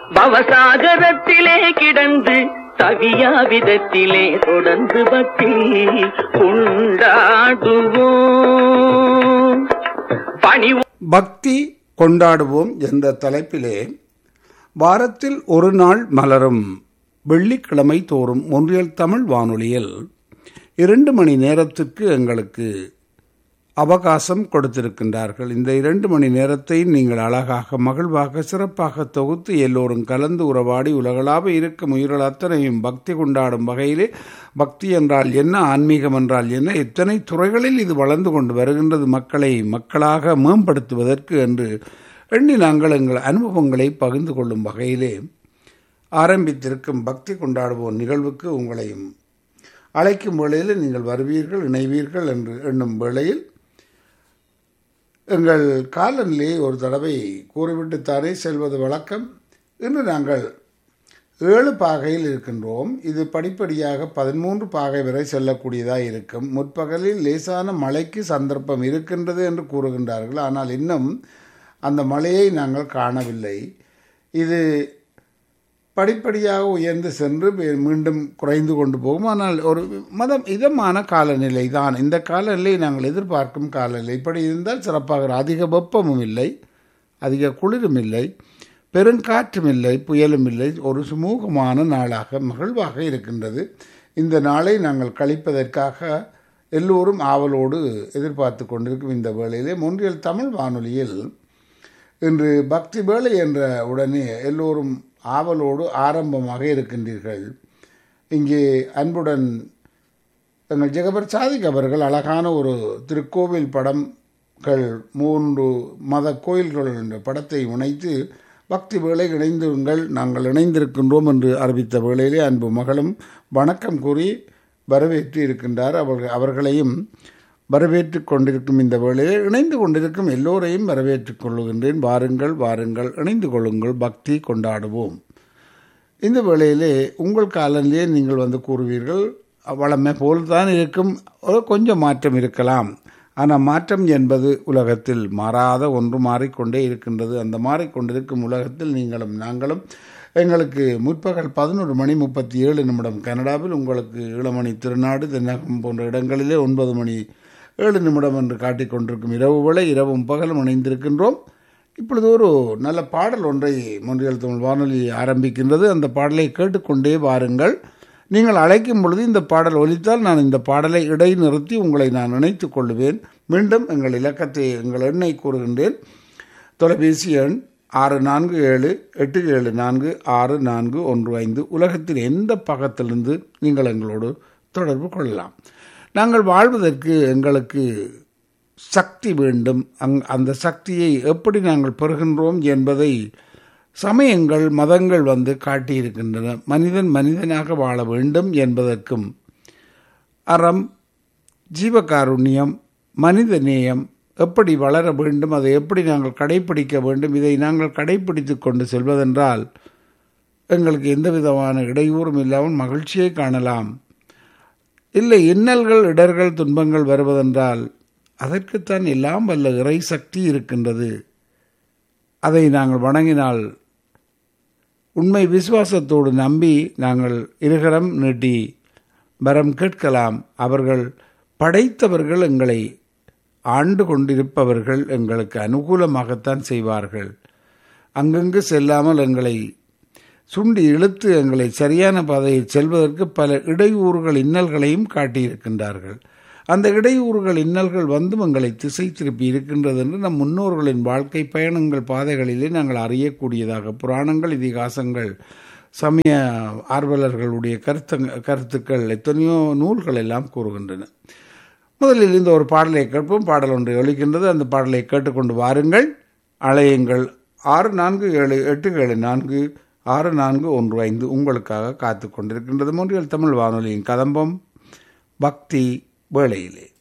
பவசாகரத்திலே கிடந்து தவியா விதத்திலே தொடர்ந்து பக்தி கொண்டாடுவோம் பணி பக்தி கொண்டாடுவோம் என்ற தலைப்பிலே வாரத்தில் ஒரு நாள் மலரும் வெள்ளிக்கிழமை தோறும் ஒன்றியல் தமிழ் வானொலியில் இரண்டு மணி நேரத்துக்கு எங்களுக்கு அவகாசம் கொடுத்திருக்கின்றார்கள் இந்த இரண்டு மணி நேரத்தை நீங்கள் அழகாக மகிழ்வாக சிறப்பாக தொகுத்து எல்லோரும் கலந்து உறவாடி உலகளாவ இருக்கும் உயிர்கள் அத்தனையும் பக்தி கொண்டாடும் வகையிலே பக்தி என்றால் என்ன ஆன்மீகம் என்றால் என்ன எத்தனை துறைகளில் இது வளர்ந்து கொண்டு வருகின்றது மக்களை மக்களாக மேம்படுத்துவதற்கு என்று எண்ணி நாங்கள் எங்கள் அனுபவங்களை பகிர்ந்து கொள்ளும் வகையிலே ஆரம்பித்திருக்கும் பக்தி கொண்டாடுவோம் நிகழ்வுக்கு உங்களையும் அழைக்கும் வேளையில் நீங்கள் வருவீர்கள் இணைவீர்கள் என்று எண்ணும் வேளையில் எங்கள் காலநிலையை ஒரு தடவை கூறிவிட்டுத்தானே செல்வது வழக்கம் இன்று நாங்கள் ஏழு பாகையில் இருக்கின்றோம் இது படிப்படியாக பதிமூன்று பாகை வரை செல்லக்கூடியதாக இருக்கும் முற்பகலில் லேசான மழைக்கு சந்தர்ப்பம் இருக்கின்றது என்று கூறுகின்றார்கள் ஆனால் இன்னும் அந்த மழையை நாங்கள் காணவில்லை இது படிப்படியாக உயர்ந்து சென்று மீ- மீண்டும் குறைந்து கொண்டு போகும் ஆனால் ஒரு மதம் இதமான காலநிலை தான் இந்த காலநிலை நாங்கள் எதிர்பார்க்கும் காலநிலை இப்படி இருந்தால் சிறப்பாக அதிக வெப்பமும் இல்லை அதிக குளிரும் இல்லை பெருங்காற்றும் இல்லை புயலும் இல்லை ஒரு சுமூகமான நாளாக மகிழ்வாக இருக்கின்றது இந்த நாளை நாங்கள் கழிப்பதற்காக எல்லோரும் ஆவலோடு எதிர்பார்த்து கொண்டிருக்கும் இந்த வேளையிலே முன்றியல் தமிழ் வானொலியில் இன்று பக்தி வேலை என்ற உடனே எல்லோரும் ஆவலோடு ஆரம்பமாக இருக்கின்றீர்கள் இங்கே அன்புடன் எங்கள் ஜெகபர் சாதிக் அவர்கள் அழகான ஒரு திருக்கோவில் படம்கள் மூன்று மத கோயில்கள் என்ற படத்தை இணைத்து பக்தி வேலை இணைந்திருங்கள் நாங்கள் இணைந்திருக்கின்றோம் என்று அறிவித்த வேளையிலே அன்பு மகளும் வணக்கம் கூறி வரவேற்று இருக்கின்றார் அவர்கள் அவர்களையும் வரவேற்றுக் கொண்டிருக்கும் இந்த வேளையில் இணைந்து கொண்டிருக்கும் எல்லோரையும் வரவேற்றுக் கொள்ளுகின்றேன் வாருங்கள் வாருங்கள் இணைந்து கொள்ளுங்கள் பக்தி கொண்டாடுவோம் இந்த வேளையிலே உங்கள் காலனிலே நீங்கள் வந்து கூறுவீர்கள் வளமை போல்தான் இருக்கும் ஒரு கொஞ்சம் மாற்றம் இருக்கலாம் ஆனால் மாற்றம் என்பது உலகத்தில் மாறாத ஒன்று மாறிக்கொண்டே இருக்கின்றது அந்த மாறிக்கொண்டிருக்கும் உலகத்தில் நீங்களும் நாங்களும் எங்களுக்கு முற்பகல் பதினொரு மணி முப்பத்தி ஏழு நிமிடம் கனடாவில் உங்களுக்கு இளமணி திருநாடு தென்னகம் போன்ற இடங்களிலே ஒன்பது மணி ஏழு நிமிடம் என்று காட்டிக் கொண்டிருக்கும் இரவு வேளை இரவும் பகலும் இணைந்திருக்கின்றோம் இப்பொழுது ஒரு நல்ல பாடல் ஒன்றை மொன்றியல் தமிழ் வானொலி ஆரம்பிக்கின்றது அந்த பாடலை கேட்டுக்கொண்டே வாருங்கள் நீங்கள் அழைக்கும் பொழுது இந்த பாடல் ஒலித்தால் நான் இந்த பாடலை இடைநிறுத்தி உங்களை நான் இணைத்துக் கொள்ளுவேன் மீண்டும் எங்கள் இலக்கத்தை எங்கள் எண்ணை கூறுகின்றேன் தொலைபேசி எண் ஆறு நான்கு ஏழு எட்டு ஏழு நான்கு ஆறு நான்கு ஒன்று ஐந்து உலகத்தின் எந்த பக்கத்திலிருந்து நீங்கள் எங்களோடு தொடர்பு கொள்ளலாம் நாங்கள் வாழ்வதற்கு எங்களுக்கு சக்தி வேண்டும் அங் அந்த சக்தியை எப்படி நாங்கள் பெறுகின்றோம் என்பதை சமயங்கள் மதங்கள் வந்து காட்டியிருக்கின்றன மனிதன் மனிதனாக வாழ வேண்டும் என்பதற்கும் அறம் ஜீவகாருண்யம் மனிதநேயம் எப்படி வளர வேண்டும் அதை எப்படி நாங்கள் கடைபிடிக்க வேண்டும் இதை நாங்கள் கடைபிடித்து கொண்டு செல்வதென்றால் எங்களுக்கு எந்த விதமான இடையூறும் இல்லாமல் மகிழ்ச்சியை காணலாம் இல்லை இன்னல்கள் இடர்கள் துன்பங்கள் வருவதென்றால் அதற்குத்தான் எல்லாம் வல்ல இறை சக்தி இருக்கின்றது அதை நாங்கள் வணங்கினால் உண்மை விசுவாசத்தோடு நம்பி நாங்கள் இருகரம் நீட்டி வரம் கேட்கலாம் அவர்கள் படைத்தவர்கள் எங்களை ஆண்டு கொண்டிருப்பவர்கள் எங்களுக்கு அனுகூலமாகத்தான் செய்வார்கள் அங்கங்கு செல்லாமல் எங்களை சுண்டி இழுத்து எங்களை சரியான பாதையில் செல்வதற்கு பல இடையூறுகள் இன்னல்களையும் காட்டியிருக்கின்றார்கள் அந்த இடையூறுகள் இன்னல்கள் வந்தும் எங்களை திசை திருப்பி இருக்கின்றது என்று நம் முன்னோர்களின் வாழ்க்கை பயணங்கள் பாதைகளிலே நாங்கள் அறியக்கூடியதாக புராணங்கள் இதிகாசங்கள் சமய ஆர்வலர்களுடைய கருத்து கருத்துக்கள் எத்தனையோ நூல்கள் எல்லாம் கூறுகின்றன முதலில் இந்த ஒரு பாடலை கேட்போம் பாடல் ஒன்று ஒழிக்கின்றது அந்த பாடலை கேட்டுக்கொண்டு வாருங்கள் அலையுங்கள் ஆறு நான்கு ஏழு எட்டு ஏழு நான்கு ஆறு நான்கு ஒன்று ஐந்து உங்களுக்காக காத்து கொண்டிருக்கின்றது மூன்றியல் தமிழ் வானொலியின் கதம்பம் பக்தி வேளையிலே